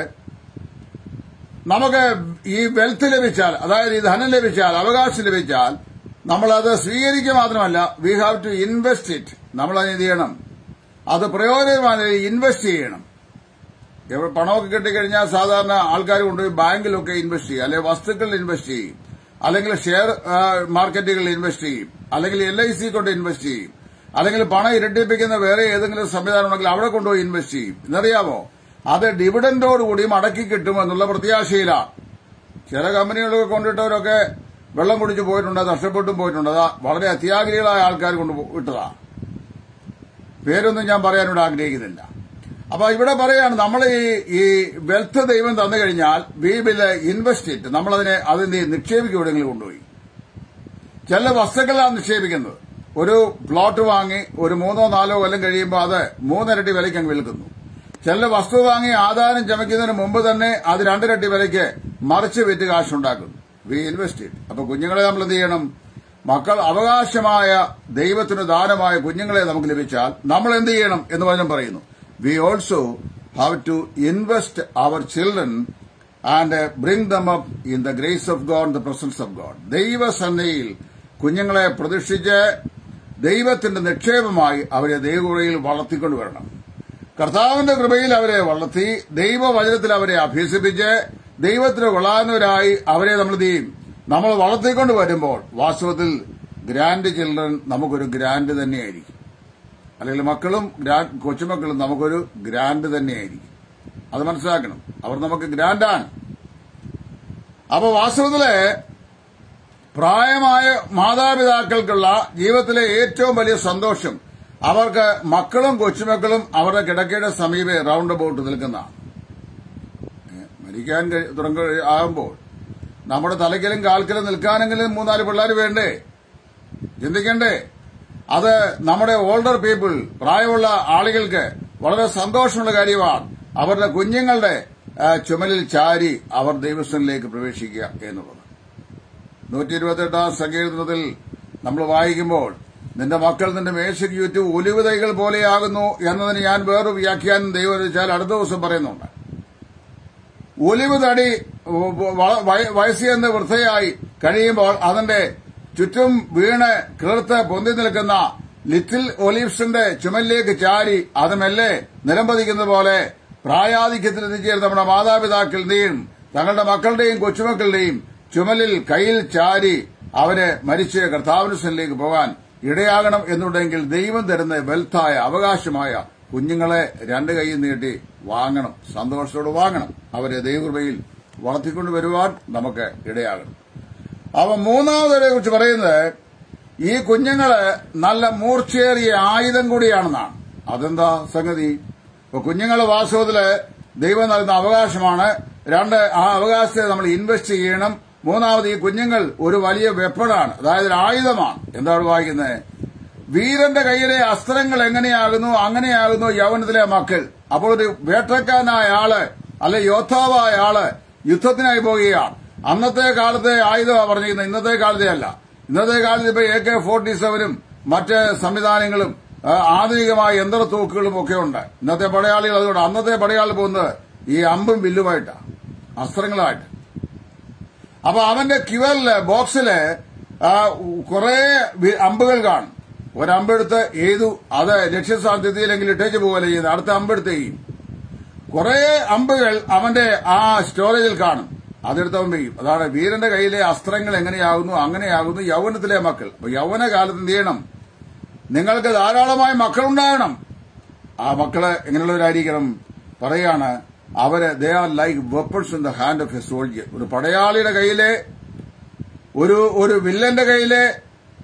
നമുക്ക് ഈ വെൽത്ത് ലഭിച്ചാൽ അതായത് ഈ ധനം ലഭിച്ചാൽ അവകാശം ലഭിച്ചാൽ നമ്മൾ അത് സ്വീകരിക്കുക മാത്രമല്ല we have to invest it നമ്മൾ അത് എന്ത് ചെയ്യണം അത് പ്രയോജനമായി ഇൻവെസ്റ്റ് ചെയ്യണം എവിടെ പണമൊക്കെ കിട്ടിക്കഴിഞ്ഞാൽ സാധാരണ ആൾക്കാർ കൊണ്ടുപോയി ബാങ്കിലൊക്കെ ഇൻവെസ്റ്റ് ചെയ്യും അല്ലെങ്കിൽ വസ്തുക്കളിൽ ഇൻവെസ്റ്റ് ചെയ്യും അല്ലെങ്കിൽ ഷെയർ ആ, മാർക്കറ്റുകളിൽ ഇൻവെസ്റ്റ് ചെയ്യും അല്ലെങ്കിൽ എൽ ഐ സി കൊണ്ട് ഇൻവെസ്റ്റ് ചെയ്യും അല്ലെങ്കിൽ പണം ഇരട്ടിപ്പിക്കുന്ന വേറെ ഏതെങ്കിലും സംവിധാനം ഉണ്ടെങ്കിൽ അവിടെ കൊണ്ടുപോയി ഇൻവെസ്റ്റ് ചെയ്യും എന്നറിയാമോ അത് ഡിവിഡൻഡോടുകൂടി മടക്കി കിട്ടും എന്നുള്ള പ്രത്യാശയിലാണ് ചില കമ്പനികളൊക്കെ കൊണ്ടിട്ടവരൊക്കെ വെള്ളം കുടിച്ചു പോയിട്ടുണ്ട് നഷ്ടപ്പെട്ടും പോയിട്ടുണ്ട് അതാ വളരെ അത്യാഗ്രഹികളായ ആൾക്കാർ കൊണ്ട് വിട്ടതാ പേരൊന്നും ഞാൻ പറയാനിവിടെ ആഗ്രഹിക്കുന്നില്ല അപ്പൊ ഇവിടെ പറയാണ് നമ്മൾ ഈ ഈ വെൽത്ത് ദൈവം തന്നു കഴിഞ്ഞാൽ വി വിൽ ഇൻവെസ്റ്റ് ഇറ്റ് നമ്മളതിനെ അതിന്റെ നിക്ഷേപിക്കും എവിടെയെങ്കിലും കൊണ്ടുപോയി ചില വസ്തുക്കളാണ് നിക്ഷേപിക്കുന്നത് ഒരു പ്ലോട്ട് വാങ്ങി ഒരു മൂന്നോ നാലോ കൊല്ലം കഴിയുമ്പോൾ അത് മൂന്നിരട്ടി വിലയ്ക്ക് അങ്ങ് വിൽക്കുന്നു ചില വസ്തു വാങ്ങി ആദായം ചമയ്ക്കുന്നതിന് മുമ്പ് തന്നെ അത് രണ്ടിരട്ടി വിലയ്ക്ക് മറിച്ച് വിറ്റ് കാശുണ്ടാക്കുന്നു വി ഇൻവെസ്റ്റ് ഇറ്റ് അപ്പൊ കുഞ്ഞുങ്ങളെ നമ്മൾ എന്ത് ചെയ്യണം മക്കൾ അവകാശമായ ദൈവത്തിന് ദാനമായ കുഞ്ഞുങ്ങളെ നമുക്ക് ലഭിച്ചാൽ നമ്മൾ എന്ത് ചെയ്യണം എന്ന് വചനം പറയുന്നു we also have to invest our children and bring them up in the grace of God the presence of God ദൈവസന്നയിൽ കുഞ്ഞുങ്ങളെ പ്രതിഷ്ഠിച്ച് ദൈവത്തിന്റെ നിക്ഷേപമായി അവരെ ദൈവകൃപയിൽ വളർത്തിക്കൊണ്ട് വരണം കർത്താവിന്റെ കൃപയിൽ അവരെ വളർത്തി ദൈവവചനത്തിൽ അവരെ അഭ്യസിപ്പിച്ച് ദൈവത്തിന് കൊള്ളാവുന്നവരായി അവരെ നമ്മൾ എന്ത് ചെയ്യും നമ്മൾ വളർത്തിക്കൊണ്ട് വരുമ്പോൾ വാസ്തവത്തിൽ ഗ്രാൻഡ് ചിൽഡ്രൻ നമുക്കൊരു ഗ്രാൻഡ് തന്നെയായിരിക്കും അല്ലെങ്കിൽ മക്കളും ഗ്രാൻഡ് കൊച്ചുമക്കളും നമുക്കൊരു ഗ്രാൻഡ് തന്നെയായിരിക്കും അത് മനസ്സിലാക്കണം അവർ നമുക്ക് ഗ്രാൻഡാണ് അപ്പൊ വാസ്തവത്തില് പ്രായമായ മാതാപിതാക്കൾക്കുള്ള ജീവിതത്തിലെ ഏറ്റവും വലിയ സന്തോഷം അവർക്ക് മക്കളും കൊച്ചുമക്കളും അവരുടെ കിടക്കയുടെ സമീപെ റൗണ്ട് അബൌട്ട് നിൽക്കുന്നതാണ് ഏ, മരിക്കാൻ കഴി- തുടങ്ങ ആകുമ്പോൾ നമ്മുടെ തലയ്ക്കലും കാൽക്കലും നിൽക്കാനെങ്കിലും മൂന്നാല് പിള്ളേർ വേണ്ടേ ചിന്തിക്കണ്ടേ അത് നമ്മുടെ ഓൾഡർ പീപ്പിൾ പ്രായമുള്ള ആളുകൾക്ക് വളരെ സന്തോഷമുള്ള കാര്യമാണ് അവരുടെ കുഞ്ഞുങ്ങളുടെ ആ, ചുമലിൽ ചാരി അവർ ദൈവസ്ഥനിലേക്ക് പ്രവേശിക്കുക എന്നുള്ളത് നൂറ്റി ഇരുപത്തെട്ടാം സങ്കീർത്തനത്തിൽ നമ്മൾ വായിക്കുമ്പോൾ നിന്റെ മക്കൾ നിന്റെ മേശയ്ക്ക് ചുറ്റും ഒലിവുതൈകൾ പോലെയാകുന്നു എന്നതിന് ഞാൻ വേറൊരു വ്യാഖ്യാനം ദൈവം വെച്ചാൽ അടുത്ത ദിവസം പറയുന്നുണ്ട് ഒലിവ് തടി വ- വയ- വയസ്സിയെന്ന് വൃദ്ധയായി കഴിയുമ്പോൾ അതിന്റെ ചുറ്റും വീണ് കിളിർത്ത് പൊന്തി നിൽക്കുന്ന ലിറ്റിൽ ഒലിവ്സിന്റെ ചുമലിലേക്ക് ചാരി അത് മെല്ലെ നിലംപതിക്കുന്നത് പോലെ പ്രായാധിക്യത്തിൽ എത്തിച്ചേർന്ന നമ്മുടെ മാതാപിതാക്കളുടെയും തങ്ങളുടെ മക്കളുടെയും കൊച്ചുമക്കളുടെയും ചുമലിൽ കയ്യിൽ ചാരി അവര് മരിച്ച് കർത്താവിനുസനിലേക്ക് പോകാൻ ഇടയാകണം എന്നുണ്ടെങ്കിൽ ദൈവം തരുന്ന വെൽത്തായ അവകാശമായ കുഞ്ഞുങ്ങളെ രണ്ട് കൈയിൽ നീട്ടി വാങ്ങണം സന്തോഷത്തോടെ വാങ്ങണം അവരെ ദൈവകൃപയിൽ വളർത്തിക്കൊണ്ട് വരുവാൻ നമുക്ക് ഇടയാകണം അവ മൂന്നാമതിനെ കുറിച്ച് പറയുന്നത് ഈ കുഞ്ഞുങ്ങള് നല്ല മൂർച്ചയേറിയ ആയുധം കൂടിയാണെന്നാണ് അതെന്താ സംഗതി ഇപ്പൊ കുഞ്ഞുങ്ങളെ വാസ്തവത്തില് ദൈവം നൽകുന്ന അവകാശമാണ് രണ്ട് ആ അവകാശത്തെ നമ്മൾ ഇൻവെസ്റ്റ് ചെയ്യണം മൂന്നാമത് ഈ കുഞ്ഞുങ്ങൾ ഒരു വലിയ വെപ്പണാണ് അതായത് ഒരു ആയുധമാണ് എന്താണ് വായിക്കുന്നത് വീരന്റെ കയ്യിലെ അസ്ത്രങ്ങൾ എങ്ങനെയാകുന്നു അങ്ങനെയാകുന്നു യൗവനത്തിലെ മക്കൾ അപ്പോൾ ഒരു വേട്ടക്കാരനായ ആള് അല്ലെ യോദ്ധാവായ ആള് യുദ്ധത്തിനായി പോവുകയാണ് അന്നത്തെ കാലത്തെ ആയുധമാണ് പറഞ്ഞിരിക്കുന്നത് ഇന്നത്തെ കാലത്തെ അല്ല ഇന്നത്തെ കാലത്ത് ഇപ്പൊ എ കെ ഫോർട്ടി സെവനും മറ്റ് സംവിധാനങ്ങളും ആ, ആധുനികമായ യന്ത്രത്തോക്കുകളും ഒക്കെ ഉണ്ട് ഇന്നത്തെ പടയാളികൾ അതുകൊണ്ട് അന്നത്തെ പടയാളി പോകുന്നത് ഈ അമ്പും വില്ലുമായിട്ടാണ് അസ്ത്രങ്ങളായിട്ട് അപ്പൊ അവന്റെ ക്യുവലില് ബോക്സില് കുറെ അമ്പുകൾ കാണും ഒരമ്പെടുത്ത് എഴുതു അത് ലക്ഷ്യസ്ഥാനത്തെത്തിയില്ലെങ്കിൽ ഇട്ടേച്ച് പോകല്ലേ ചെയ്യുന്നത് അടുത്ത അമ്പെടുത്തേക്കും കുറെ അമ്പുകൾ അവന്റെ ആ സ്റ്റോറേജിൽ കാണും അതെടുത്ത് അവൻ വെയ്യും അതാണ് വീരന്റെ കയ്യിലെ അസ്ത്രങ്ങൾ എങ്ങനെയാകുന്നു അങ്ങനെയാകുന്നു യൗവനത്തിലെ മക്കൾ അപ്പൊ യൗവന കാലത്ത് എന്ത് ചെയ്യണം നിങ്ങൾക്ക് ധാരാളമായ മക്കളുണ്ടാകണം ആ മക്കള് എങ്ങനെയുള്ളവരായിരിക്കണം പറയാണ് അവര് they are like weapons in the hand of a soldier ഒരു പടയാളിയുടെ കയ്യിലെ ഒരു ഒരു വില്ലന്റെ കയ്യിലെ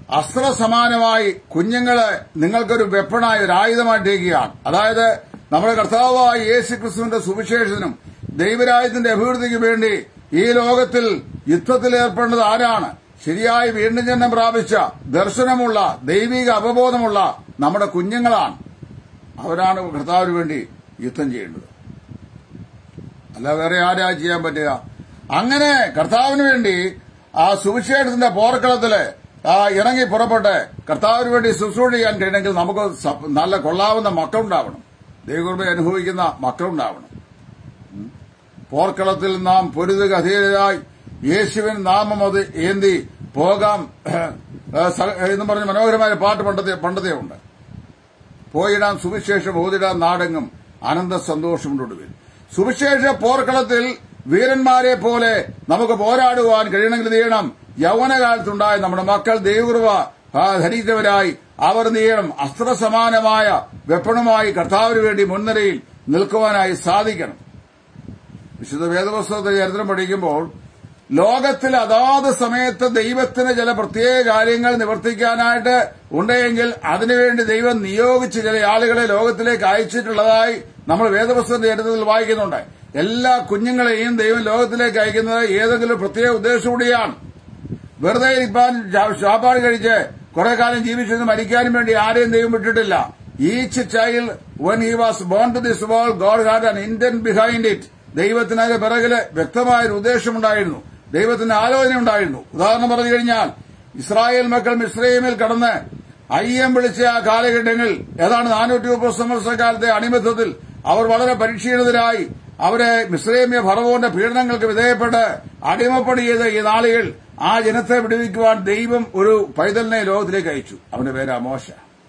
അസ്ത്രസമാനമായി കുഞ്ഞുങ്ങളെ നിങ്ങൾക്കൊരു വെപ്പണായി ഒരു ആയുധമായിട്ടേക്കുകയാണ് അതായത് നമ്മുടെ കർത്താവായ യേശു ക്രിസ്തുവിന്റെ സുവിശേഷത്തിനും ദൈവരാജ്യത്തിന്റെ അഭിവൃദ്ധിക്ക് വേണ്ടി ഈ ലോകത്തിൽ യുദ്ധത്തിൽ ഏർപ്പെടേണ്ടത് ആരാണ് ശരിയായി വീണ്ടും ജന്മം പ്രാപിച്ച ദർശനമുള്ള ദൈവിക അവബോധമുള്ള നമ്മുടെ കുഞ്ഞുങ്ങളാണ് അവരാണ് കർത്താവിന് വേണ്ടി യുദ്ധം ചെയ്യേണ്ടത് അല്ല വേറെ ആരാ ചെയ്യാൻ പറ്റുക അങ്ങനെ കർത്താവിന് വേണ്ടി ആ സുവിശേഷത്തിന്റെ പോർക്കളത്തില് ആ ഇറങ്ങി പുറപ്പെട്ട് കർത്താവിന് വേണ്ടി ശുശ്രൂഷ ചെയ്യാൻ കഴിയണമെങ്കിൽ നമുക്ക് സ- നല്ല കൊള്ളാവുന്ന മക്കളുണ്ടാവണം ദൈവകൃപ അനുഭവിക്കുന്ന മക്കളുണ്ടാവണം ഉം. പോർക്കളത്തിൽ നാം പൊരുതുക ധീരരായി യേശുവിൻ നാമം അത് ഏന്തി പോകാം ഏ, സ- എന്ന് പറഞ്ഞ മനോഹരമായ പാട്ട് പണ്ടത്തെ പണ്ടത്തെ ഉണ്ട് പോയിടാൻ സുവിശേഷം ഓതിടാൻ നാടെങ്ങും ആനന്ദ സന്തോഷമുണ്ടൊടുവിൽ സുവിശേഷ പോർക്കളത്തിൽ വീരന്മാരെ പോലെ നമുക്ക് പോരാടുവാൻ കഴിയണമെങ്കിൽ എന്ത് ചെയ്യണം യൗവനകാലത്തുണ്ടായ നമ്മുടെ മക്കൾ ദൈവകൃപ ആ, ധരിച്ചവരായി അവർ എന്ത് ചെയ്യണം അസ്ത്രസമാനമായ വെപ്പണുമായി കർത്താവിന് വേണ്ടി മുൻനിരയിൽ നിൽക്കുവാനായി സാധിക്കണം വിശുദ്ധ വേദപുസ്തകത്തെ ചരിത്രം പഠിക്കുമ്പോൾ ലോകത്തിൽ അതാത് സമയത്ത് ദൈവത്തിന് ചില പ്രത്യേക കാര്യങ്ങൾ നിവർത്തിക്കാനായിട്ട് ഉണ്ടെങ്കിൽ അതിനുവേണ്ടി ദൈവം നിയോഗിച്ച് ചില ആളുകളെ ലോകത്തിലേക്ക് അയച്ചിട്ടുള്ളതായി നമ്മൾ വേദപുസ്തകത്തിന്റെ ചരിത്രത്തിൽ വായിക്കുന്നുണ്ട് എല്ലാ കുഞ്ഞുങ്ങളെയും ദൈവം ലോകത്തിലേക്ക് അയക്കുന്നത് ഏതെങ്കിലും ഒരു പ്രത്യേക ഉദ്ദേശത്തോടെയാണ് വെറുതെ ഇരിപ്പാൻ ശാപ്പാട് കഴിച്ച് കുറെ കാലം ജീവിച്ചത് മരിക്കാനും വേണ്ടി ആരെയും ദൈവം വിട്ടിട്ടില്ല each child when he was born to this world God had an intent behind it ദൈവത്തിന് അതിന്റെ പിറകില് വ്യക്തമായൊരു ഉദ്ദേശമുണ്ടായിരുന്നു ദൈവത്തിന് ആലോചന ഉണ്ടായിരുന്നു ഉദാഹരണം പറഞ്ഞു കഴിഞ്ഞാൽ ഇസ്രായേൽ മക്കൾ മിശ്രൈമിൽ കടന്ന് അയ്യം വിളിച്ച ആ കാലഘട്ടങ്ങളിൽ ഏതാണ്ട് നാനൂറ്റി മുപ്പത് സംവത്സരക്കാലത്തെ അണിമത്തത്തിൽ അവർ വളരെ പരിശീലിതരായി അവരെ മിശ്രൈമ്യ ഭറവോന്റെ പീഡനങ്ങൾക്ക് വിധേയപ്പെട്ട് അടിമപ്പണി ചെയ്ത ഈ നാളുകൾ ആ ജനത്തെ വിടുവിക്കുവാൻ ദൈവം ഒരു പൈതലിനെ ലോകത്തിലേക്ക് അയച്ചു അവന്റെ പേര് മോശ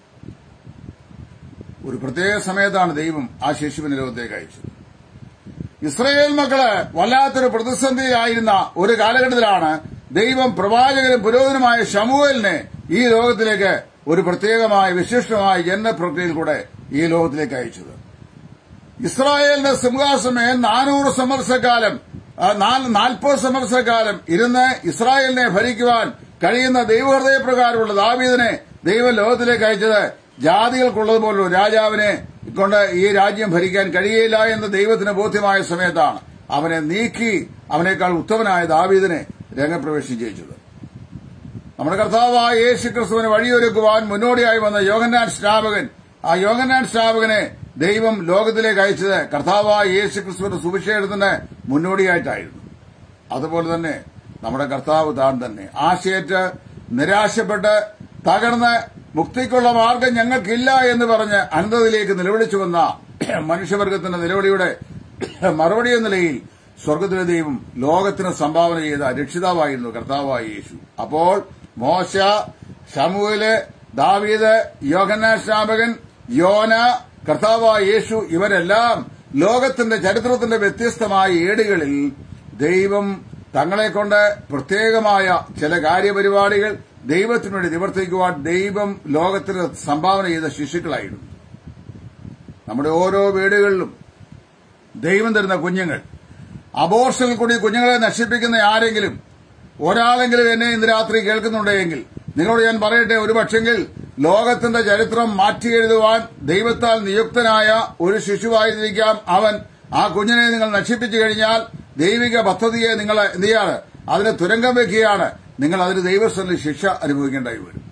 ഒരു പ്രത്യേക സമയത്താണ് ദൈവം ആ ശിശുവിനെ ലോകത്തേക്ക് അയച്ചത് ഇസ്രയേൽ മക്കള് വല്ലാത്തൊരു പ്രതിസന്ധിയായിരുന്ന ഒരു കാലഘട്ടത്തിലാണ് ദൈവം പ്രവാചകനും പുരോഹിതനുമായ ഷമുവേലിനെ ഈ ലോകത്തിലേക്ക് ഒരു പ്രത്യേകമായ വിശിഷ്ടമായ ജന്മപ്രക്രിയയിൽ കൂടെ ഈ ലോകത്തിലേക്ക് അയച്ചത് ഇസ്രായേലിന്റെ സിംഹാസമേ നാനൂറ് സംവത്സരക്കാലം നാൽപ്പത് സംവത്സരക്കാലം ഇരുന്ന് ഇസ്രായേലിനെ ഭരിക്കുവാൻ കഴിയുന്ന ദൈവഹൃദയപ്രകാരമുള്ള ദാവീദിനെ ദൈവം ലോകത്തിലേക്ക് അയച്ചത് ജാതികൾക്കുള്ളതുപോലുള്ള ഒരു രാജാവിനെ കൊണ്ട് ഈ രാജ്യം ഭരിക്കാൻ കഴിയില്ല എന്ന് ദൈവത്തിന് ബോധ്യമായ സമയത്താണ് അവനെ നീക്കി അവനേക്കാൾ ഉത്തമനായ ദാവീദിനെ രംഗപ്രവേശം ചെയ്യിച്ചത് നമ്മുടെ കർത്താവായ യേശു ക്രിസ്തുവിന് വഴിയൊരുക്കുവാൻ മുന്നോടിയായി വന്ന യോഗന്നാൻ സ്നാപകൻ ആ യോഗന്നാൻ സ്നാപകനെ ദൈവം ലോകത്തിലേക്ക് അയച്ചത് കർത്താവായ യേശു ക്രിസ്തുവിന്റെ സുവിശേഷത്തിന് മുന്നോടിയായിട്ടായിരുന്നു അതുപോലെ തന്നെ നമ്മുടെ കർത്താവ് താൻ തന്നെ ആശയേറ്റ് നിരാശപ്പെട്ട് തകർന്ന് മുക്തിക്കുള്ള മാർഗം ഞങ്ങൾക്കില്ല എന്ന് പറഞ്ഞ് അനന്തതയിലേക്ക് നിലവിളിച്ചു വന്ന മനുഷ്യവർഗത്തിന്റെ നിലവിളിയുടെ മറുപടി എന്ന നിലയിൽ സ്വർഗത്തിലെ ദൈവം ലോകത്തിന് സംഭാവന ചെയ്ത രക്ഷിതാവായിരുന്നു കർത്താവായ യേശു അപ്പോൾ മോശ ഷമുവില് ദാവീദ് യോഹന്നാൻ സ്നാപകൻ യോന കർത്താവായ യേശു ഇവരെല്ലാം ലോകത്തിന്റെ ചരിത്രത്തിന്റെ വ്യത്യസ്തമായ ഏടുകളിൽ ദൈവം തങ്ങളെ കൊണ്ട് പ്രത്യേകമായ ചില കാര്യപരിപാടികൾ ദൈവത്തിനു വേണ്ടി നിവർത്തിക്കുവാൻ ദൈവം ലോകത്തിന് സംഭാവന ചെയ്ത ശിശുക്കളായിരുന്നു നമ്മുടെ ഓരോ വീടുകളിലും ദൈവം തരുന്ന കുഞ്ഞുങ്ങൾ അബോർഷനിൽ കൂടി കുഞ്ഞുങ്ങളെ നശിപ്പിക്കുന്ന ആരെങ്കിലും ഒരാളെങ്കിലും എന്നെ ഇന്ന് രാത്രി കേൾക്കുന്നുണ്ടെങ്കിൽ നിങ്ങളോട് ഞാൻ പറയട്ടെ ഒരു പക്ഷെങ്കിൽ ലോകത്തിന്റെ ചരിത്രം മാറ്റിയെഴുതുവാൻ ദൈവത്താൽ നിയുക്തനായ ഒരു ശിശുവായിരിക്കാം അവൻ ആ കുഞ്ഞിനെ നിങ്ങൾ നശിപ്പിച്ചു കഴിഞ്ഞാൽ ദൈവിക പദ്ധതിയെ നിങ്ങൾ എന്ത് ചെയ്യാണ് അതിനെ തുരങ്കം വെക്കുകയാണ് നിങ്ങൾ അതിന് ദൈവസ്ഥലിൽ ശിക്ഷ അനുഭവിക്കേണ്ടായി വരും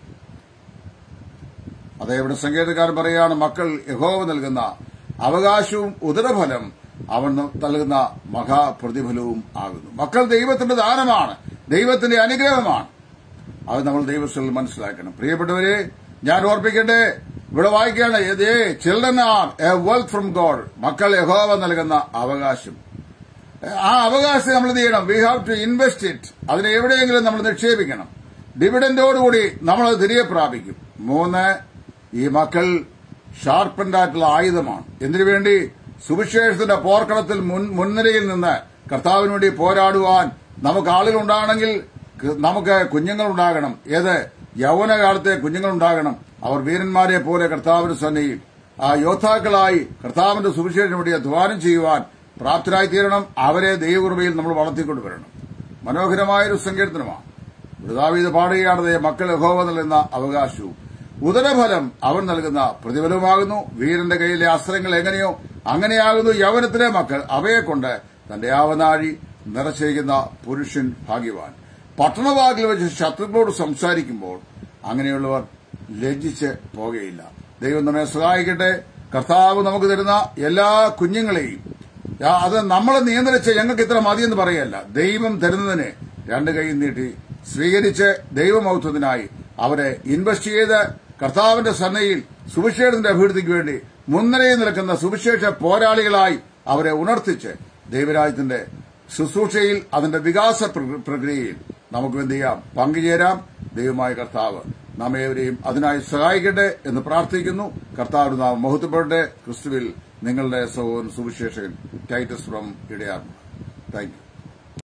അതേ ഇവിടെ സങ്കേതക്കാരൻ പറയാണ് മക്കൾ യഹോവ നൽകുന്ന അവകാശവും ഉദരഫലം അവൻ നൽകുന്ന മഹാപ്രതിഫലവും ആകുന്നു മക്കൾ ദൈവത്തിന്റെ ദാനമാണ് ദൈവത്തിന്റെ അനുഗ്രഹമാണ് അത് നമ്മൾ ദൈവസ്ഥലിൽ മനസ്സിലാക്കണം പ്രിയപ്പെട്ടവരെ ഞാൻ ഓർപ്പിക്കട്ടെ ഇവിടെ വായിക്കുകയാണ് children are a wealth from God മക്കൾ യഹോവ നൽകുന്ന അവകാശം ആ അവകാശം നമ്മൾ എന്ത് ചെയ്യണം we have to invest it അതിനെ എവിടെയെങ്കിലും നമ്മൾ നിക്ഷേപിക്കണം ഡിവിഡന്റോടുകൂടി നമ്മൾ അത് തിരികെ പ്രാപിക്കും മൂന്ന് ഈ മക്കൾ ഷാർപ്പൻഡ് ആയിട്ടുള്ള ആയുധമാണ് എന്തിനു വേണ്ടി സുവിശേഷത്തിന്റെ പോർക്കളത്തിൽ മുൻനിരയിൽ നിന്ന് കർത്താവിന് വേണ്ടി പോരാടുവാൻ നമുക്ക് ആളുകളുണ്ടാകണമെങ്കിൽ നമുക്ക് കുഞ്ഞുങ്ങളുണ്ടാകണം ഏത് യൗവനകാലത്തെ കുഞ്ഞുങ്ങളുണ്ടാകണം അവർ വീരന്മാരെ പോലെ കർത്താവിന്റെ സന്നയിൽ ആ യോദ്ധാക്കളായി കർത്താവിന്റെ സുവിശേഷം വേണ്ടി അധ്വാനം ചെയ്യുവാൻ പ്രാപ്തരായി തീരണം അവരെ ദൈവകൃപയിൽ നമ്മൾ വളർത്തിക്കൊണ്ടുവരണം മനോഹരമായൊരു സങ്കീർത്തനമാണ് ദാവീദ് പാടുകയാണത് മക്കൾ യഹോവ നൽകുന്ന അവകാശവും ഉദരഫലം അവൻ നൽകുന്ന പ്രതിഫലവുമാകുന്നു വീരന്റെ കയ്യിലെ അസ്ത്രങ്ങൾ എങ്ങനെയോ അങ്ങനെയാകുന്നു യൗവനത്തിലെ മക്കൾ അവയെ കൊണ്ട് തന്റെ ആവനാഴി നിറച്ചിരിക്കുന്ന പുരുഷൻ ഭാഗ്യവാൻ പട്ടണവാകിൽ വെച്ച് ശത്രുക്കളോട് സംസാരിക്കുമ്പോൾ അങ്ങനെയുള്ളവർ ലജ്ജിച്ച് പോകുകയില്ല ദൈവം നമ്മെ സഹായിക്കട്ടെ കർത്താവ് നമുക്ക് തരുന്ന എല്ലാ കുഞ്ഞുങ്ങളെയും ആ, അത് നമ്മളെ നിയന്ത്രിച്ച് ഞങ്ങൾക്ക് ഇത്ര മതിയെന്ന് പറയല്ല ദൈവം തരുന്നതിനെ രണ്ട് കൈ നീട്ടി സ്വീകരിച്ച് ദൈവമൗത്വത്തിനായി അവരെ ഇൻവെസ്റ്റ് ചെയ്ത് കർത്താവിന്റെ സന്നയിൽ സുവിശേഷത്തിന്റെ അഭിവൃദ്ധിക്ക് വേണ്ടി മുൻനിരയിൽ നിൽക്കുന്ന സുവിശേഷ പോരാളികളായി അവരെ ഉണർത്തിച്ച് ദൈവരാജ്യത്തിന്റെ ശുശ്രൂഷയിൽ അതിന്റെ വികാസ പ്ര- പ്രക്രിയയിൽ നമുക്ക് എന്ത് ചെയ്യാം പങ്കുചേരാം ദൈവമായ കർത്താവ് നമ്മേവരെയും അതിനായി സഹായിക്കട്ടെ എന്ന് പ്രാർത്ഥിക്കുന്നു കർത്താവ് നാം മഹത്വപ്പെടട്ടെ ക്രിസ്തുവിൽ നിങ്ങളുടെ സഹോദരൻ സുവിശേഷകൻ Titus from Idayar thank U